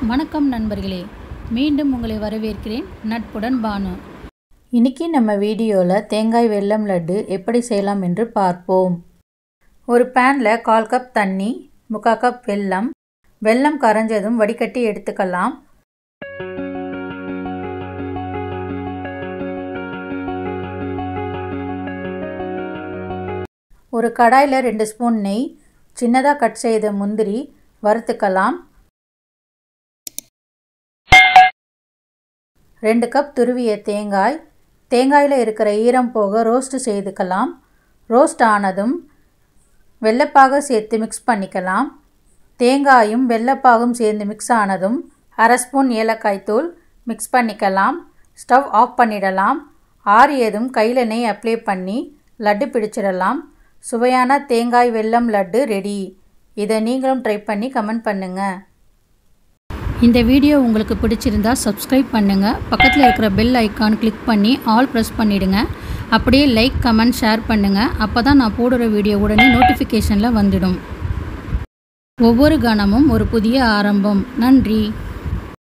வணக்கம் நண்பர்களே மீண்டும் உங்களை வரவேற்கிறேன் நட்புடன் பானு இன்னைக்கு நம்ம வீடியோவில் தேங்காய் வெல்லம் லட்டு எப்படி செய்யலாம் என்று பார்ப்போம் ஒரு பேனில் கால் கப் தண்ணி முக்கால் கப் வெல்லம் வெல்லம் கரைஞ்சதும் வடிகட்டி எடுத்துக்கலாம் ஒரு கடாயில் ரெண்டு ஸ்பூன் நெய் சின்னதாக கட் செய்த முந்திரி வறுத்துக்கலாம் ரெண்டு கப் துருவிய தேங்காய் தேங்காயில் இருக்கிற ஈரம் போக ரோஸ்ட் செய்துக்கலாம் ரோஸ்ட் ஆனதும் வெள்ளைப்பாக சேர்த்து மிக்ஸ் பண்ணிக்கலாம் தேங்காயும் வெள்ளைப்பாகும் சேர்ந்து மிக்ஸ் ஆனதும் அரை ஸ்பூன் ஏலக்காய் தூள் மிக்ஸ் பண்ணிக்கலாம் ஸ்டவ் ஆஃப் பண்ணிடலாம் ஆறியதும் கையில் நெய் அப்ளை பண்ணி லட்டு பிடிச்சிடலாம் சுவையான தேங்காய் வெல்லம் லட்டு ரெடி இதை நீங்களும் ட்ரை பண்ணி கமெண்ட் பண்ணுங்கள் இந்த வீடியோ உங்களுக்கு பிடிச்சிருந்தா சப்ஸ்கிரைப் பண்ணுங்கள் பக்கத்தில் இருக்கிற பெல் ஐக்கான் கிளிக் பண்ணி ஆல் ப்ரெஸ் பண்ணிவிடுங்க அப்படியே லைக் கமெண்ட் ஷேர் பண்ணுங்கள் அப்போ தான் நான் போடுற வீடியோ உடனே நோட்டிஃபிகேஷனில் வந்துடும் ஒவ்வொரு கணமும் ஒரு புதிய ஆரம்பம் நன்றி